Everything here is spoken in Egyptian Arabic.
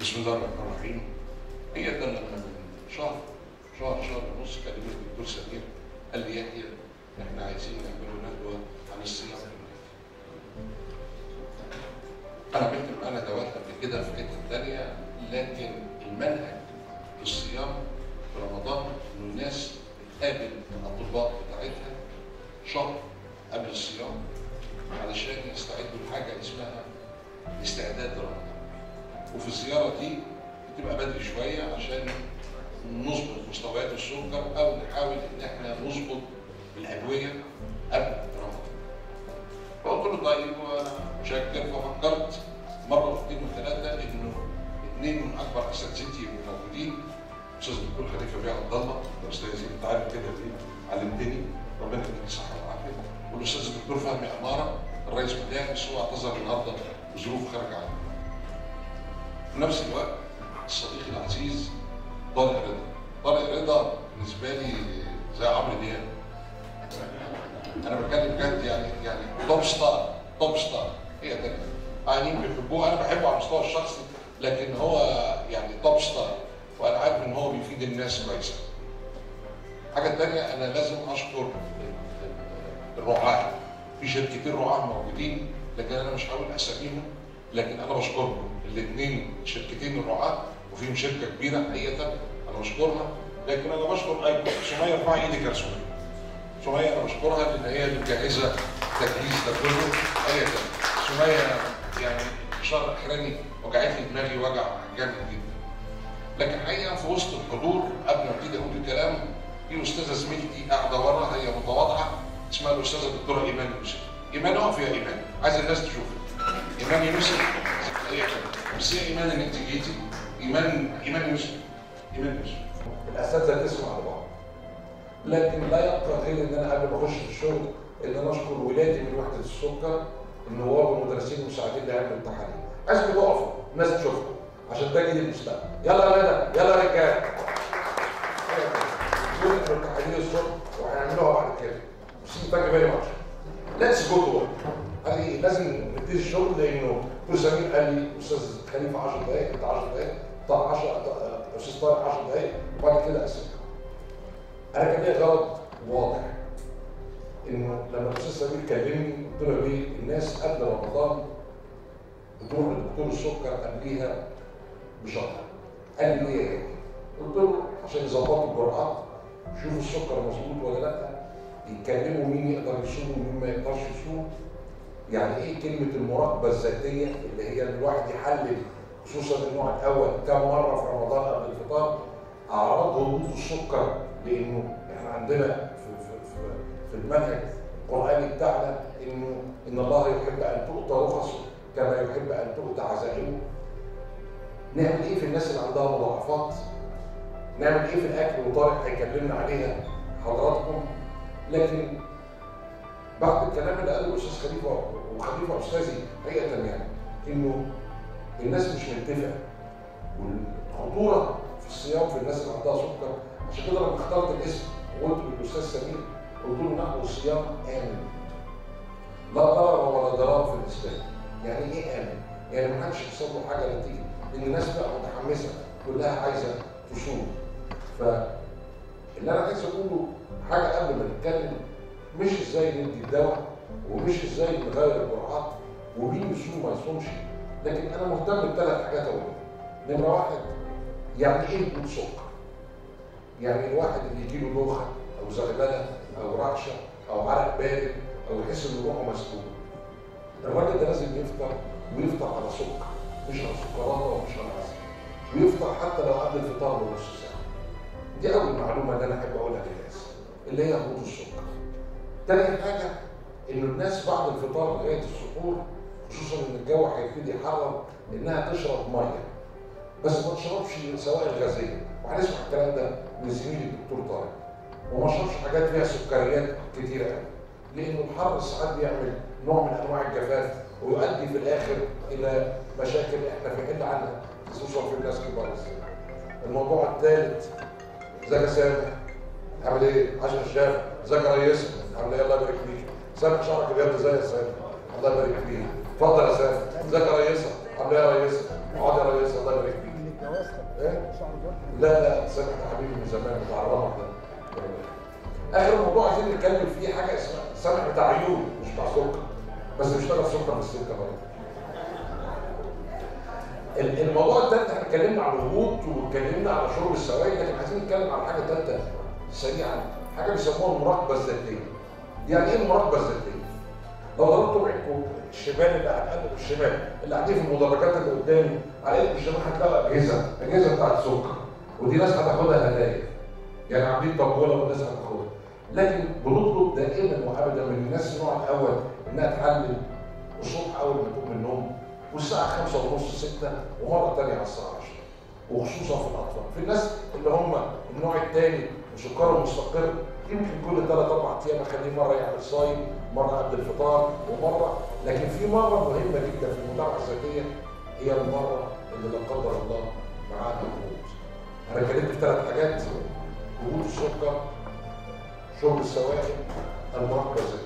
بسم الله الرحمن الرحيم هي ده لما من شهر شهر شهر ونص كلمني الدكتور سمير قال لي يحيى احنا عايزين نعملوا ندوه عن الصيام في المنافع. انا عملت معاه ندوات قبل كده في حته ثانيه لكن المنهج في الصيام في رمضان انه الناس بتقابل الاطباء بتاعتها شهر قبل الصيام علشان يستعدوا لحاجه اسمها استعداد لرمضان. وفي الزياره دي بتبقى بدري شويه عشان نظبط مستويات السكر او نحاول ان احنا نظبط الادويه قبل رمضان. فقلت له طيب وانا مشكر ففكرت مره واثنين وثلاثه انه اثنين من اكبر اساتذتي موجودين استاذ الدكتور خليفه بيه عبد الله استاذي انت عارف كده ليه علمتني ربنا يديك الصحه والعافيه والاستاذ الدكتور فهمي اماره الرئيس بتاعي بس هو اعتذر النهارده بظروف خارجه عنه. في نفس الوقت الصديق العزيز طارق رضا طارق رضا بالنسبه لي زي عمرو دياب انا بتكلم بجد يعني يعني توب ستار توب ستار هي ده قاعدين بيحبوه انا بحبه على المستوى الشخصي لكن هو يعني توب ستار وانا عارف ان هو بيفيد الناس كويس حاجه تانية انا لازم اشكر الرعاة في شركتين رعاة موجودين لكن انا مش هقول اساميهم لكن انا بشكرهم الاثنين شركتين الرعاة وفيهم شركه كبيره حقيقه انا بشكرها لكن انا بشكر ايضا سميه ارفعي ايدك يا سميه سميه انا بشكرها لان هي اللي مجهزه التجهيز ده كله حقيقه سميه يعني الشهر الاخراني وجعت لي دماغي وجع جامد جدا لكن حقيقه في وسط الحضور قبل ما ابتدي اقول الكلام في استاذه زميلتي قاعده ورا هي متواضعه اسمها الاستاذه الدكتوره ايمان يوسف ايمان اقف يا ايمان عايز الناس تشوفك ايمان يوسف هي بس هي ايمان ان انت جيتي ايمان ايمان يوسف ايمان يوسف الاساتذه تسمع على بعض لكن لا يبقى غير ان انا قبل ما اخش في الشغل ان انا اشكر ولادي من وحده السكر النواب والمدرسين المساعدين اللي عملوا التحاليل عايزكم تقفوا الناس تشوفكم عشان ده جيل المستقبل يلا يا ندى يلا يا رجاله دول التحاليل الصبح وهنعملوها بعد كده بس ثانك فيري ماتش ليتس جو تو قال لي لازم نبتدي الشغل لانه دكتور سمير قال لي استاذ خليفه 10 دقائق انت 10 دقائق طب 10 استاذ طارق 10 دقائق وبعد كده اسئله انا كان ليا غرض واضح انه لما الاستاذ سمير كلمني قلت له ليه الناس قبل رمضان بتروح لدكتور السكر قبليها بشهر قال لي ليه قلت له عشان يظبطوا الجرعات يشوفوا السكر مظبوط ولا لا يتكلموا مين يقدر يصوم ومين ما يقدرش يصوم يعني ايه كلمه المراقبه الذاتيه اللي هي ان الواحد يحلل خصوصا النوع الاول كم مره في رمضان قبل الفطار اعراض هبوط السكر لانه احنا عندنا في في في, في المنهج القراني بتاعنا انه ان الله يحب ان تؤتى رخصه كما يحب ان تؤتى عزائمه نعمل ايه في الناس اللي عندها مضاعفات نعمل ايه في الاكل وطارق هيكلمنا عليها حضراتكم لكن بعد الكلام اللي قاله الاستاذ خليفه وخليفه استاذي حقيقه يعني انه الناس مش متفقه والخطوره في الصيام في الناس اللي عندها سكر عشان كده لما اخترت الاسم وقلت للاستاذ سمير قلت له نحو الصيام امن لا ضرر ولا ضرار في الاسلام يعني ايه امن؟ يعني ما حدش يحصل له حاجه نتيجه ان الناس بقى متحمسه كلها عايزه تصوم فاللي انا عايز اقوله حاجه قبل ما نتكلم مش ازاي ندي الدواء ومش ازاي نغير الجرعات ومين يصوم ما يصومش لكن انا مهتم بثلاث حاجات اقولها نمره واحد يعني ايه هبوط سكر؟ يعني الواحد اللي يجي له دوخه او زغلله او رعشه او عرق بارد او يحس ان روحه مسكوب الراجل ده لازم يفطر ويفطر على سكر مش على سكراته ومش على عسل ويفطر حتى لو قبل الفطار بنص ساعه دي اول معلومه اللي انا احب اقولها للناس اللي هي هبوط السكر تاني حاجه ان الناس بعد الفطار لغايه السحور خصوصا ان الجو هيبتدي يحرر انها تشرب ميه بس ما تشربش سوائل غازيه وهنسمع الكلام ده من زميلي الدكتور طارق وما تشربش حاجات فيها سكريات كتيره قوي لانه الحر ساعات بيعمل نوع من انواع الجفاف ويؤدي في الاخر الى مشاكل احنا في حل عنها خصوصا في الناس كبار السن. الموضوع الثالث ازيك يا سامح عامل ايه؟ عشان الشافع ازيك يا ريس عامل ايه الله يبارك فيك سامح شعرك ابيض ازاي يا سامح الله يبارك فيك اتفضل يا سامح ازيك يا ريس عامل ايه يا ريس اقعد يا ريس الله يبارك فيك ايه؟ لا لا سامح حبيبي من زمان بتاع الرمق ده اخر موضوع عايزين نتكلم فيه حاجه اسمها سامح بتاع عيون مش بتاع سكر بس بيشتغل سكر في السكه برضه الموضوع الثالث احنا اتكلمنا على الهبوط واتكلمنا على شرب السوائل لكن عايزين نتكلم على حاجه ثالثه سريعا حاجه بيسموها المراقبه الذاتيه يعني ايه المراقبه الذاتيه؟ لو ضربتوا بعينكم الشمال اللي قاعد الشمال اللي قاعدين في المدرجات اللي قدامي على ايدكم الشمال هتلاقوا اجهزه اجهزه بتاعت سكر ودي ناس هتاخدها هدايا يعني عاملين طبوله والناس هتاخدها لكن بنطلب دائما وابدا من الناس النوع الاول انها تحلل الصبح اول ما تقوم من النوم والساعه 5 ونص 6 ومره ثانيه على الساعه 10 وخصوصا في الاطفال في الناس اللي هم النوع الثاني وسكرهم مستقر يمكن كل ثلاث اربع ايام اخليه مره يعمل صايم مره قبل الفطار ومره لكن في مره مهمه جدا في المتابعه الذاتيه هي المره اللي لا قدر الله معاها هبوط انا اتكلمت في ثلاث حاجات هبوط السكر شرب السوائل المراقبه الذاتيه